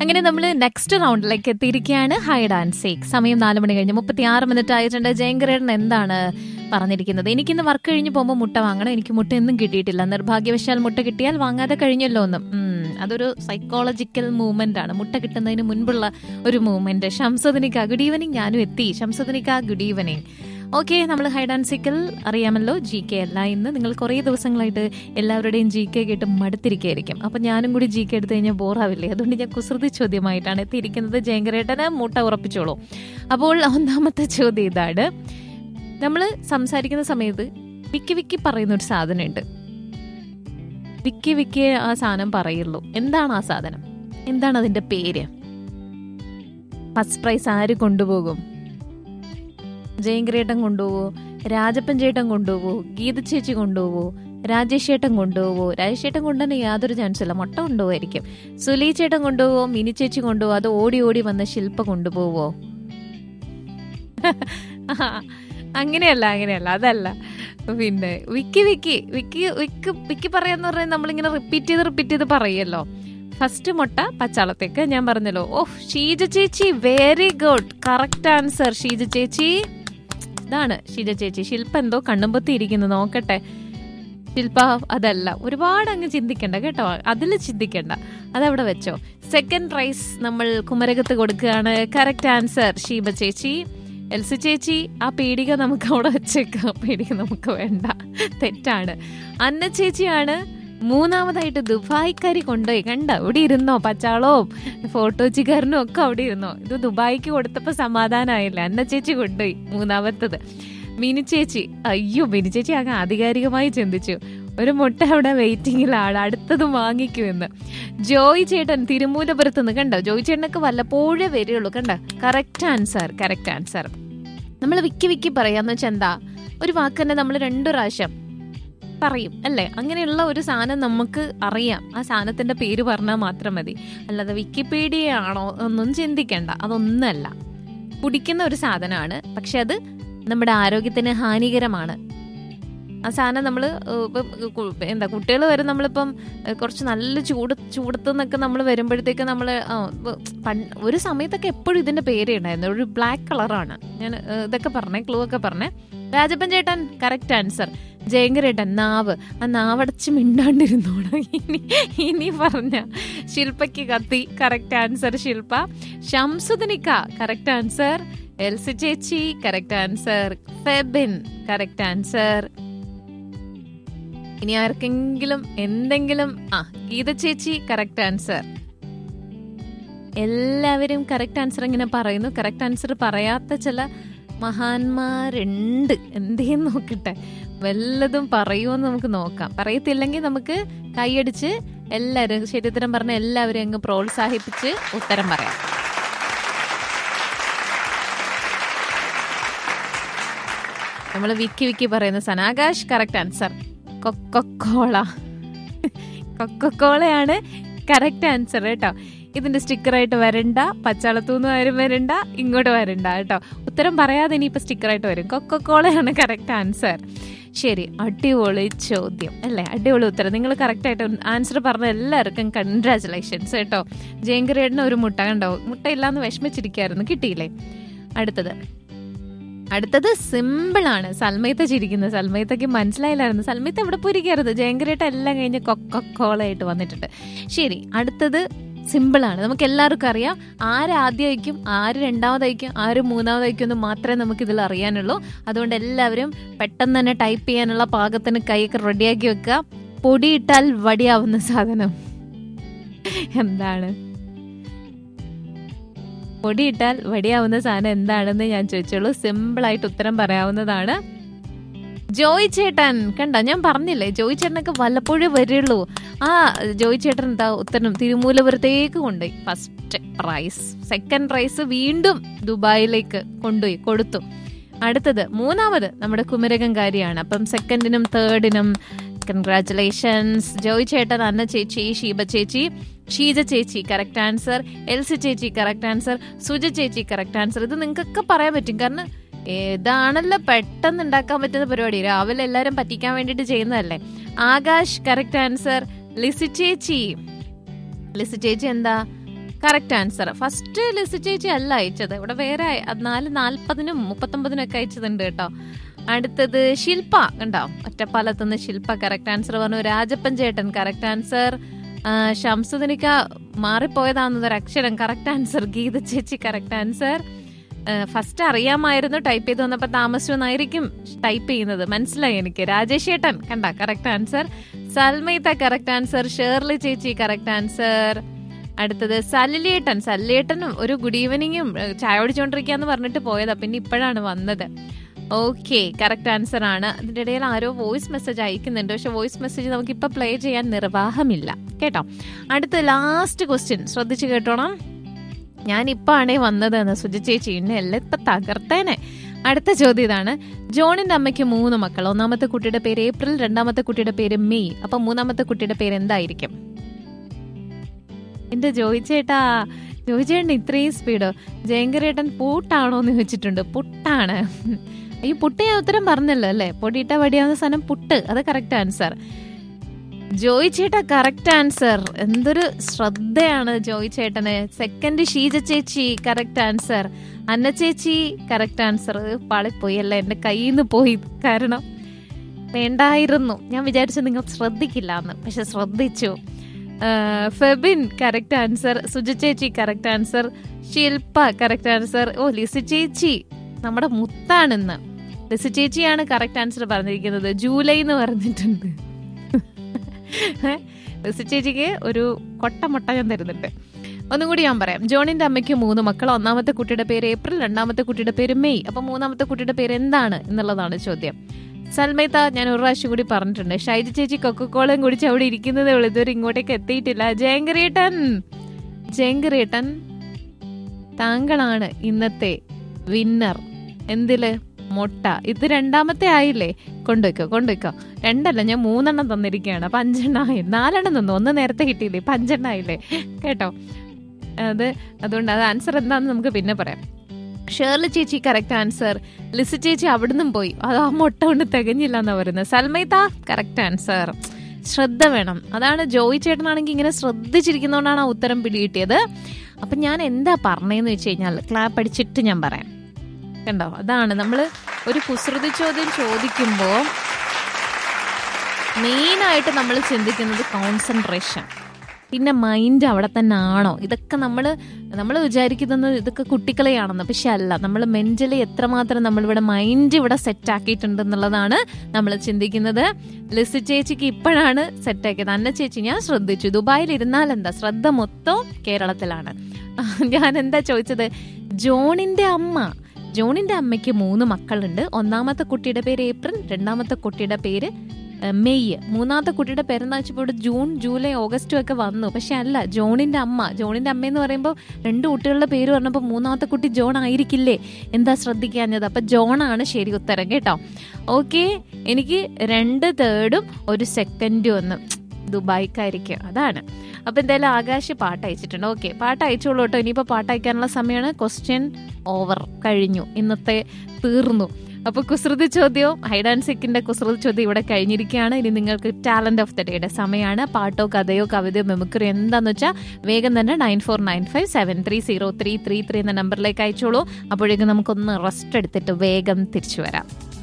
അങ്ങനെ നമ്മൾ നെക്സ്റ്റ് റൗണ്ടിലേക്ക് എത്തിയിരിക്കുകയാണ് ഹൈഡ് ആൻഡ് സേക്ക് സമയം നാല് മണി കഴിഞ്ഞ് മുപ്പത്തി ആറ് മിനിറ്റ് ആയിട്ടുണ്ട് ജയങ്കരേട്ടൻ എന്താണ് പറഞ്ഞിരിക്കുന്നത് എനിക്കിന്ന് വർക്ക് കഴിഞ്ഞ് പോകുമ്പോൾ മുട്ട വാങ്ങണം എനിക്ക് മുട്ട ഒന്നും കിട്ടിയിട്ടില്ല നിർഭാഗ്യവശാൽ മുട്ട കിട്ടിയാൽ വാങ്ങാതെ കഴിഞ്ഞല്ലോ ഒന്നും ഉം, അതൊരു സൈക്കോളജിക്കൽ മൂവ്മെന്റ് ആണ് മുട്ട കിട്ടുന്നതിന് മുൻപുള്ള ഒരു മൂവ്മെന്റ് ഷംസദിനിക്ക ഗുഡ് ഈവനിങ് ഞാനും എത്തി ഷംസദിനിക്ക ഗുഡ് ഈവനിങ് ഓക്കെ നമ്മൾ ഹൈഡ് ആൻഡ് സീക്കിൽ അറിയാമല്ലോ ജി കെ അല്ല ഇന്ന് നിങ്ങൾ കുറേ ദിവസങ്ങളായിട്ട് എല്ലാവരുടെയും ജി കെ കേട്ട് മടുത്തിരിക്കുകയായിരിക്കും അപ്പം ഞാനും കൂടി ജി കെ എടുത്തു കഴിഞ്ഞാൽ ബോറാവില്ലേ അതുകൊണ്ട് ഞാൻ കുസൃതി ചോദ്യമായിട്ടാണ് എത്തിയിരിക്കുന്നത് ജയങ്കരേട്ടന് മുട്ട ഉറപ്പിച്ചോളൂ അപ്പോൾ ഒന്നാമത്തെ ചോദ്യം ഇതാണ് നമ്മൾ സംസാരിക്കുന്ന സമയത്ത് വിക്കി വിക്കി പറയുന്ന ഒരു സാധനമുണ്ട് വിക്കി വിക്കി ആ സാധനം പറയുള്ളൂ എന്താണ് ആ സാധനം എന്താണ് അതിന്റെ പേര് ഫസ്റ്റ് പ്രൈസ് ആര് കൊണ്ടുപോകും ജയങ്കരേട്ടൻ കൊണ്ടുപോവോ രാജപ്പൻ ചേട്ടൻ കൊണ്ടുപോവോ ഗീത ചേച്ചി കൊണ്ടുപോവോ രാജേഷ് ചേട്ടൻ കൊണ്ടുപോവോ രാജേഷ് ചേട്ടൻ കൊണ്ടുതന്നെ യാതൊരു ചാൻസ് ഇല്ല മുട്ട കൊണ്ടുപോകായിരിക്കും സുലി ചേട്ടൻ കൊണ്ടുപോവോ മിനി ചേച്ചി കൊണ്ടുപോവോ അത് ഓടി ഓടി വന്ന ശില്പ കൊണ്ടുപോവോ അങ്ങനെയല്ല അങ്ങനെയല്ല അതല്ല പിന്നെ വിക്കി വിക്കി വിക്കി വിക്ക് വിക്കി പറയാന്ന് പറഞ്ഞാൽ നമ്മളിങ്ങനെ റിപ്പീറ്റ് ചെയ്ത് റിപ്പീറ്റ് ചെയ്ത് പറയല്ലോ ഫസ്റ്റ് മുട്ട പച്ചാളത്തേക്ക് ഞാൻ പറഞ്ഞല്ലോ ഓ ഷീജ ചേച്ചി very good correct answer Sheeja ചേച്ചി ഇതാണ് ഷീജ ചേച്ചി ശില്പ എന്തോ കണ്ണുമ്പത്തി ഇരിക്കുന്നു നോക്കട്ടെ ശില്പ അതല്ല ഒരുപാട് അങ്ങ് ചിന്തിക്കണ്ട കേട്ടോ അതിൽ ചിന്തിക്കണ്ട അതവിടെ വെച്ചോ സെക്കൻഡ് പ്രൈസ് നമ്മൾ കുമരകത്ത് കൊടുക്കുകയാണ് കറക്റ്റ് ആൻസർ ഷീബ ചേച്ചി എൽസി ചേച്ചി ആ പീടിക നമുക്ക് അവിടെ വെച്ചേക്കാം പീടിക നമുക്ക് വേണ്ട തെറ്റാണ് അന്ന ചേച്ചിയാണ് മൂന്നാമതായിട്ട് ദുബായ്ക്കാരി കൊണ്ടുപോയി കണ്ട അവിടെ ഇരുന്നോ പച്ചാളവും ഫോട്ടോച്ചിക്കാരനും ഒക്കെ അവിടെ ഇരുന്നോ ഇത് ദുബായിക്ക് കൊടുത്തപ്പോ സമാധാനമായില്ല അന്ന ചേച്ചി കൊണ്ടുപോയി മൂന്നാമത്തത് മിനി ചേച്ചി അയ്യോ മിനി ചേച്ചി അങ്ങ് ആധികാരികമായി ചിന്തിച്ചു ഒരു മുട്ട അവിടെ വെയിറ്റിംഗിലാണ് അടുത്തത് വാങ്ങിക്കുമെന്ന് ജോയ് ചേട്ടൻ തിരുമൂലപുരത്ത് നിന്ന് കണ്ടോ ജോയ് ചേട്ടനൊക്കെ വല്ലപ്പോഴേ വരികയുള്ളൂ കണ്ട കറക്റ്റ് ആൻസർ കറക്റ്റ് ആൻസർ നമ്മൾ വിക്കി വിക്കി പറയാന്ന് വെച്ചാൽ എന്താ ഒരു വാക്ക് തന്നെ നമ്മൾ രണ്ടു പ്രാവശ്യം പറയും അല്ലേ അങ്ങനെയുള്ള ഒരു സാധനം നമുക്ക് അറിയാം ആ സാധനത്തിന്റെ പേര് പറഞ്ഞാൽ മാത്രം മതി അല്ലാതെ വിക്കിപീഡിയ ആണോ ഒന്നും ചിന്തിക്കണ്ട അതൊന്നല്ല കുടിക്കുന്ന ഒരു സാധനമാണ് പക്ഷെ അത് നമ്മുടെ ആരോഗ്യത്തിന് ഹാനികരമാണ് ആ സാധനം നമ്മൾ എന്താ കുട്ടികൾ വരെ നമ്മളിപ്പം ഏഹ്, കുറച്ച് നല്ല ചൂട് ചൂടത്ത് നിന്നൊക്കെ നമ്മൾ വരുമ്പോഴത്തേക്ക് നമ്മൾ ഒരു സമയത്തൊക്കെ എപ്പോഴും ഇതിന്റെ പേര് ഉണ്ടായിരുന്നു ഒരു ബ്ലാക്ക് കളറാണ് ഞാൻ ഏഹ്, ഇതൊക്കെ പറഞ്ഞേ ക്ലൂ ഒക്കെ പറഞ്ഞേ രാജപ്പൻ ചേട്ടൻ കറക്റ്റ് ആൻസർ ജയങ്കരേട്ടൻ നാവ് ആ നാവടച്ച് മിണ്ടാണ്ടിരുന്നോളൂ ഇനി ഇനി പറഞ്ഞ ശില്പയ്ക്ക് കത്തി കറക്റ്റ് ആൻസർ ശില്പ ഷംസുദിനിക്ക കറക്റ്റ് ആൻസർ എൽസി ചേച്ചി correct answer Febin correct answer ഇനി ആർക്കെങ്കിലും എന്തെങ്കിലും ആ ഗീത ചേച്ചി കറക്റ്റ് ആൻസർ എല്ലാവരും കറക്റ്റ് ആൻസർ ഇങ്ങനെ പറയുന്നു കറക്റ്റ് ആൻസർ പറയാത്ത ചില മഹാന്മാരുണ്ട് എന്തേന്ന് നോക്കട്ടെ വല്ലതും പറയുമോന്ന് നമുക്ക് നോക്കാം പറയത്തില്ലെങ്കിൽ നമുക്ക് കൈയടിച്ച് എല്ലാവരും ശരിത്തരം പറഞ്ഞ എല്ലാവരും അങ്ങ് പ്രോത്സാഹിപ്പിച്ച് ഉത്തരം പറയാം നമ്മൾ വിക്കി വിക്കി പറയുന്ന സനാകാശ് കറക്റ്റ് ആൻസർ കൊക്കോള കൊക്കോളയാണ് കറക്റ്റ് ആൻസർ കേട്ടോ ഇതിന്റെ സ്റ്റിക്കറായിട്ട് വരണ്ട പച്ചാളത്തൂന്ന് ആരും വരണ്ട ഇങ്ങോട്ട് വരണ്ട കേട്ടോ ഉത്തരം പറയാതെ ഇനിയിപ്പോ സ്റ്റിക്കറായിട്ട് വരും കൊക്കോളയാണ് കറക്റ്റ് ആൻസർ ശരി അടിപൊളി ചോദ്യം അല്ലേ അടിപൊളി ഉത്തരം നിങ്ങൾ കറക്റ്റ് ആയിട്ട് ആൻസർ പറഞ്ഞ എല്ലാവർക്കും കൺഗ്രാചുലേഷൻസ് കേട്ടോ ജയങ്കരേടിന് ഒരു മുട്ട കണ്ടോ മുട്ട ഇല്ലാന്ന് വിഷമിച്ചിരിക്കായിരുന്നു കിട്ടിയില്ലേ അടുത്തത് അടുത്തത് സിമ്പിൾ ആണ് സൽമയത്ത ചിരിക്കുന്നത് സൽമയത്തക്ക് മനസ്സിലായില്ലായിരുന്നു സൽമയത്ത് എവിടെ പോയിരിക്കരുത് ജയങ്കരേട്ട എല്ലാം കഴിഞ്ഞ് കൊക്കോളായിട്ട് വന്നിട്ടുണ്ട് ശരി അടുത്തത് സിമ്പിൾ ആണ് നമുക്ക് എല്ലാവർക്കും അറിയാം ആര് ആദ്യമായിരിക്കും ആര് രണ്ടാമതായിരിക്കും ആര് മൂന്നാമതായിരിക്കും എന്ന് മാത്രമേ നമുക്ക് ഇതിൽ അറിയാനുള്ളൂ അതുകൊണ്ട് എല്ലാവരും പെട്ടെന്ന് തന്നെ ടൈപ്പ് ചെയ്യാനുള്ള പാകത്തിന് കൈയൊക്കെ റെഡിയാക്കി വെക്കുക പൊടിയിട്ടാൽ വടിയാവുന്ന സാധനം എന്താണ് പൊടിയിട്ടാൽ വടിയാവുന്ന സാധനം എന്താണെന്ന് ഞാൻ ചോദിച്ചോളൂ സിമ്പിൾ ആയിട്ട് ഉത്തരം പറയാവുന്നതാണ് ജോയ് ചേട്ടൻ കണ്ട ഞാൻ പറഞ്ഞില്ലേ ജോയ് ചേട്ടനൊക്കെ വല്ലപ്പോഴും വരുള്ളൂ ആ ജോയ് ചേട്ടൻ എന്താ ഉത്തരം തിരുമൂലപുരത്തേക്ക് കൊണ്ടുപോയി ഫസ്റ്റ് പ്രൈസ് സെക്കൻഡ് പ്രൈസ് വീണ്ടും ദുബായിലേക്ക് കൊണ്ടുപോയി കൊടുത്തു അടുത്തത് മൂന്നാമത് നമ്മുടെ കുമരകംകാരിയാണ് അപ്പം സെക്കൻഡിനും തേർഡിനും കൺഗ്രാറ്റുലേഷൻസ് ജോയ് ചേട്ടൻ അന്ന ചേച്ചി ഷീബ ചേച്ചി ഷീജ ചേച്ചി കറക്റ്റ് ആൻസർ എൽസി ചേച്ചി കറക്റ്റ് ആൻസർ സുജ ചേച്ചി കറക്റ്റ് ആൻസർ ഇത് നിങ്ങൾക്കൊക്കെ പറയാൻ പറ്റും കാരണം ഏതാണല്ലോ പെട്ടെന്ന് ഉണ്ടാക്കാൻ പറ്റുന്ന പരിപാടി രാവിലെ എല്ലാരും പറ്റിക്കാൻ വേണ്ടിട്ട് ചെയ്യുന്നതല്ലേ ആകാശ് കറക്റ്റ് ആൻസർ ലിസി ചേച്ചി ലിസി ചേച്ചി എന്താ കറക്റ്റ് ആൻസർ ഫസ്റ്റ് ലിസ്റ്റ് ചേച്ചി അല്ല അയച്ചത് ഇവിടെ വേറെ അയ- നാല് നാൽപ്പതിനും മുപ്പത്തൊമ്പതിനും ഒക്കെ അയച്ചതുണ്ട് കേട്ടോ അടുത്തത് ശില്പ കണ്ടോ ഒറ്റപ്പാലത്തുനിന്ന് ശില്പ കറക്റ്റ് ആൻസർ പറഞ്ഞു രാജപ്പൻ ചേട്ടൻ കറക്റ്റ് ആൻസർ ഷംസുദിനിക്ക മാറിപ്പോയതാണെന്നൊരു അക്ഷരം കറക്റ്റ് ആൻസർ ഗീത ചേച്ചി കറക്റ്റ് ആൻസർ ഫസ്റ്റ് അറിയാമായിരുന്നു ടൈപ്പ് ചെയ്ത് വന്നപ്പോൾ താമസിച്ചു എന്നായിരിക്കും ടൈപ്പ് ചെയ്യുന്നത് മനസ്സിലായി എനിക്ക് രാജേഷ് ഏട്ടൻ കണ്ട കറക്റ്റ് ആൻസർ സൽമൈത്ത കറക്റ്റ് ആൻസർ ഷേർലി ചേച്ചി കറക്റ്റ് ആൻസർ അടുത്തത് സല്ലിയേട്ടൻ സല്ലിയേട്ടനും ഒരു ഗുഡ് ഈവനിങ്ങും ഏഹ്, ചായ കുടിച്ചോണ്ടിരിക്കാന്ന് പറഞ്ഞിട്ട് പോയതാ പിന്നെ ഇപ്പോഴാണ് വന്നത് ഓക്കെ കറക്റ്റ് ആൻസർ ആണ് അതിന്റെ ഇടയിൽ ആരോ വോയിസ് മെസ്സേജ് അയക്കുന്നുണ്ട് പക്ഷെ വോയിസ് മെസ്സേജ് നമുക്ക് ഇപ്പൊ പ്ലേ ചെയ്യാൻ നിർവാഹമില്ല കേട്ടോ അടുത്ത ലാസ്റ്റ് ക്വസ്റ്റ്യൻ ശ്രദ്ധിച്ചു കേട്ടോണം ഞാൻ ഇപ്പൊ ആണേ വന്നത് എന്ന് സുജി ചേച്ചി എന്നെ എല്ലാം ഇപ്പൊ തകർത്തേനെ അടുത്ത ചോദ്യം ഇതാണ് ജോണിന്റെ അമ്മയ്ക്ക് മൂന്ന് മക്കൾ ഒന്നാമത്തെ കുട്ടിയുടെ പേര് ഏപ്രിൽ രണ്ടാമത്തെ കുട്ടിയുടെ പേര് മെയ് അപ്പൊ മൂന്നാമത്തെ കുട്ടിയുടെ പേര് എന്തായിരിക്കും എന്റെ ജോയിച്ചേട്ടാ ജോയിച്ചേട്ടൻ ഇത്രയും സ്പീഡോ ജയങ്കരേട്ടൻ പൂട്ടാണോ എന്ന് ചോദിച്ചിട്ടുണ്ട് പുട്ടാണ് ഈ പുട്ട് ഞാൻ ഉത്തരം പറഞ്ഞല്ലോ അല്ലേ പൊടിയിട്ട വടിയാവുന്ന സാധനം പുട്ട് അത് കറക്റ്റ് ആൻസർ ജോയി ചേട്ടാ കറക്റ്റ് ആൻസർ എന്തൊരു ശ്രദ്ധയാണ് ജോയി ചേട്ടന് സെക്കൻഡ് ഷീജ ചേച്ചി കറക്റ്റ് ആൻസർ അന്ന ചേച്ചി കറക്റ്റ് ആൻസർ പാളിപ്പോയി അല്ല എന്റെ കയ്യിൽ നിന്ന് പോയി കാരണം വേണ്ടായിരുന്നു ഞാൻ വിചാരിച്ചു നിങ്ങൾ ശ്രദ്ധിക്കില്ല എന്ന് പക്ഷെ ശ്രദ്ധിച്ചു ആ, ഫെബിൻ കറക്റ്റ് ആൻസർ സുജ ചേച്ചി correct answer Shilpa correct answer ഓ ലിസി ചേച്ചി നമ്മുടെ മുത്താണിന്ന് ലിസി ചേച്ചിയാണ് കറക്റ്റ് ആൻസർ പറഞ്ഞിരിക്കുന്നത് ജൂലൈ എന്ന് പറഞ്ഞിട്ടുണ്ട് ഏ, ലിസി ചേച്ചിക്ക് ഒരു കൊട്ടമുട്ട ഞാൻ തരുന്നുണ്ട് ഒന്നും കൂടി ഞാൻ പറയാം ജോണിന്റെ അമ്മയ്ക്ക് മൂന്ന് മക്കൾ ഒന്നാമത്തെ കുട്ടിയുടെ പേര് ഏപ്രിൽ രണ്ടാമത്തെ കുട്ടിയുടെ പേര് മെയ് അപ്പൊ മൂന്നാമത്തെ കുട്ടിയുടെ പേര് എന്താണ് എന്നുള്ളതാണ് ചോദ്യം സൽമൈത്ത ഞാൻ ഒരു പ്രാവശ്യം കൂടി പറഞ്ഞിട്ടുണ്ട് ഷൈജ ചേച്ചി കൊക്കക്കോളയും കുടിച്ച് അവിടെ ഇരിക്കുന്നതേ ഉള്ളൂ ഇതുവരെ ഇങ്ങോട്ടേക്ക് എത്തിയിട്ടില്ല ജയങ്കരേട്ടൻ ജയങ്കരേട്ടൻ താങ്കളാണ് ഇന്നത്തെ വിന്നർ എന്തില് മുട്ട ഇത് രണ്ടാമത്തെ ആയില്ലേ കൊണ്ടുവയ്ക്കോ കൊണ്ടുവയ്ക്കോ രണ്ടല്ല ഞാൻ മൂന്നെണ്ണം തന്നിരിക്കുകയാണ് അപ്പൊ അഞ്ചെണ്ണം ആയി നാലെണ്ണം തന്നു ഒന്ന് നേരത്തെ കിട്ടിയില്ലേ ഇപ്പൊ അഞ്ചെണ്ണം ആയില്ലേ കേട്ടോ അത് അതുകൊണ്ട് അത് ആൻസർ എന്താണെന്ന് നമുക്ക് പിന്നെ പറയാം ഷേർലി ചേച്ചി കറക്റ്റ് ആൻസർ ലിസി ചേച്ചി അവിടുന്നും പോയി അത് ആ മുട്ട കൊണ്ട് തികഞ്ഞില്ല എന്നാ പറയുന്നത് സൽമൈത്ത കറക്റ്റ് ആൻസർ ശ്രദ്ധ വേണം അതാണ് ജോയി ചേട്ടനാണെങ്കിൽ ഇങ്ങനെ ശ്രദ്ധിച്ചിരിക്കുന്നതുകൊണ്ടാണ് ആ ഉത്തരം പിടികിട്ടിയത് അപ്പൊ ഞാൻ എന്താ പറഞ്ഞതെന്ന് വെച്ച് കഴിഞ്ഞാൽ ക്ലാപ്പ് അടിച്ചിട്ട് ഞാൻ പറയാം കണ്ടോ അതാണ് നമ്മൾ ഒരു കുസൃതി ചോദ്യം ചോദിക്കുമ്പോൾ മെയിനായിട്ട് നമ്മൾ ചിന്തിക്കുന്നത് കോൺസെൻട്രേഷൻ പിന്നെ മൈൻഡ് അവിടെ തന്നെ ആണോ ഇതൊക്കെ നമ്മൾ നമ്മൾ വിചാരിക്കുന്നത് ഇതൊക്കെ കുട്ടികളെയാണെന്ന് പക്ഷെ അല്ല നമ്മൾ മെന്റലി എത്രമാത്രം നമ്മളിവിടെ മൈൻഡ് ഇവിടെ സെറ്റ് ആക്കിയിട്ടുണ്ട് എന്നുള്ളതാണ് നമ്മൾ ചിന്തിക്കുന്നത് ലിസി ചേച്ചിക്ക് ഇപ്പോഴാണ് സെറ്റ് ആക്കിയത് അന്ന ചേച്ചി ഞാൻ ശ്രദ്ധിച്ചു ദുബായിൽ ഇരുന്നാൽ എന്താ ശ്രദ്ധ മൊത്തം കേരളത്തിലാണ് ഞാൻ എന്താ ചോദിച്ചത് ജോണിന്റെ അമ്മ ജോണിന്റെ അമ്മയ്ക്ക് മൂന്ന് മക്കളുണ്ട് ഒന്നാമത്തെ കുട്ടിയുടെ പേര് ഏപ്രിൽ രണ്ടാമത്തെ കുട്ടിയുടെ പേര് ഏഹ്, മെയ് മൂന്നാമത്തെ കുട്ടിയുടെ പേരെന്ന് വെച്ചപ്പോൾ ഇവിടെ ജൂൺ ജൂലൈ ഓഗസ്റ്റും ഒക്കെ വന്നു പക്ഷെ അല്ല ജോണിന്റെ അമ്മ ജോണിന്റെ അമ്മ എന്ന് പറയുമ്പോൾ രണ്ട് കുട്ടികളുടെ പേര് പറഞ്ഞപ്പോൾ മൂന്നാമത്തെ കുട്ടി ജോൺ ആയിരിക്കില്ലേ എന്താ ശ്രദ്ധിക്കാഞ്ഞത് അപ്പൊ ജോണാണ് ശരി ഉത്തരം കേട്ടോ ഓക്കെ എനിക്ക് രണ്ട് തേർഡും ഒരു സെക്കൻഡും ഒന്ന് ദുബായ്ക്കായിരിക്കും അതാണ് അപ്പൊ എന്തായാലും ആകാശ് പാട്ട് അയച്ചിട്ടുണ്ട് ഓക്കെ പാട്ട് അയച്ചോളൂ കേട്ടോ ഇനിയിപ്പോ പാട്ട് അയക്കാനുള്ള സമയമാണ് ക്വസ്റ്റ്യൻ ഓവർ കഴിഞ്ഞു ഇന്നത്തെ തീർന്നു അപ്പൊ കുസൃതി ചോദ്യവും ഹൈഡ് ആൻഡ് സിക്കിന്റെ കുസൃതി ചോദ്യം ഇവിടെ കഴിഞ്ഞിരിക്കുകയാണ് ഇനി നിങ്ങൾക്ക് ടാലന്റ് ഓഫ് ദ ഡേയുടെ സമയമാണ് പാട്ടോ കഥയോ കവിതയോ മെമിക്രി എന്താന്ന് വെച്ചാൽ വേഗം തന്നെ nine four nine five seven three zero three three three എന്ന നമ്പറിലേക്ക് അയച്ചോളൂ അപ്പോഴേക്കും നമുക്കൊന്ന് റെസ്റ്റ് എടുത്തിട്ട് വേഗം തിരിച്ചു വരാം